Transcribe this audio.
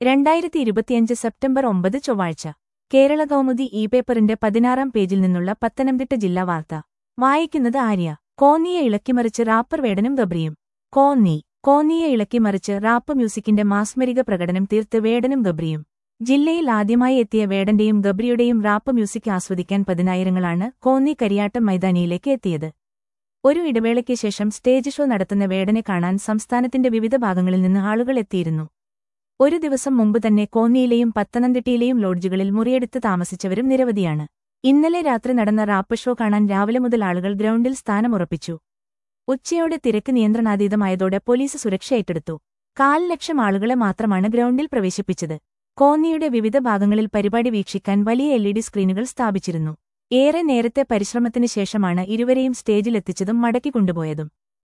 രണ്ടായിരത്തി ഇരുപത്തിയഞ്ച് സെപ്റ്റംബർ ഒമ്പത് ചൊവ്വാഴ്ച കേരള കൗമുദി ഇ പേപ്പറിന്റെ പതിനാറാം പേജിൽ നിന്നുള്ള പത്തനംതിട്ട ജില്ലാ വാർത്ത വായിക്കുന്നത് ആര്യ കോന്നിയെ ഇളക്കിമറിച്ച് റാപ്പർ വേടനും ഗബ്രിയും കോന്നി കോന്നിയെ ഇളക്കിമറിച്ച് റാപ്പ് മ്യൂസിക്കിന്റെ മാസ്മരിക പ്രകടനം തീർത്ത് വേടനും ഗബ്രിയും ജില്ലയിൽ ആദ്യമായി എത്തിയ വേടന്റെയും ഗബ്രിയുടെയും റാപ്പ് മ്യൂസിക് ആസ്വദിക്കാൻ പതിനായിരങ്ങളാണ് കോന്നി കരിയാട്ടം മൈതാനിയിലേക്ക് എത്തിയത് ഒരു ഇടവേളയ്ക്ക് ശേഷം സ്റ്റേജ് ഷോ നടത്തുന്ന വേടനെ കാണാൻ സംസ്ഥാനത്തിന്റെ വിവിധ ഭാഗങ്ങളിൽ നിന്ന് ആളുകൾ എത്തിയിരുന്നു ഒരു ദിവസം മുമ്പ് തന്നെ കോന്നിയിലെയും പത്തനംതിട്ടയിലെയും ലോഡ്ജുകളിൽ മുറിയെടുത്ത് താമസിച്ചവരും നിരവധിയാണ് ഇന്നലെ രാത്രി നടന്ന റാപ്പ് ഷോ കാണാൻ രാവിലെ മുതൽ ആളുകൾ ഗ്രൗണ്ടിൽ സ്ഥാനമുറപ്പിച്ചു ഉച്ചയോടെ തിരക്ക് നിയന്ത്രണാതീതമായതോടെ പോലീസ് സുരക്ഷ ഏറ്റെടുത്തു കാൽ ലക്ഷം ആളുകളെ മാത്രമാണ് ഗ്രൗണ്ടിൽ പ്രവേശിപ്പിച്ചത് കോന്നിയുടെ വിവിധ ഭാഗങ്ങളിൽ പരിപാടി വീക്ഷിക്കാൻ വലിയ എൽഇഡി സ്ക്രീനുകൾ സ്ഥാപിച്ചിരുന്നു ഏറെ നേരത്തെ പരിശ്രമത്തിന് ശേഷമാണ് ഇരുവരെയും സ്റ്റേജിലെത്തിച്ചതും മടക്കി കൊണ്ടുപോയതും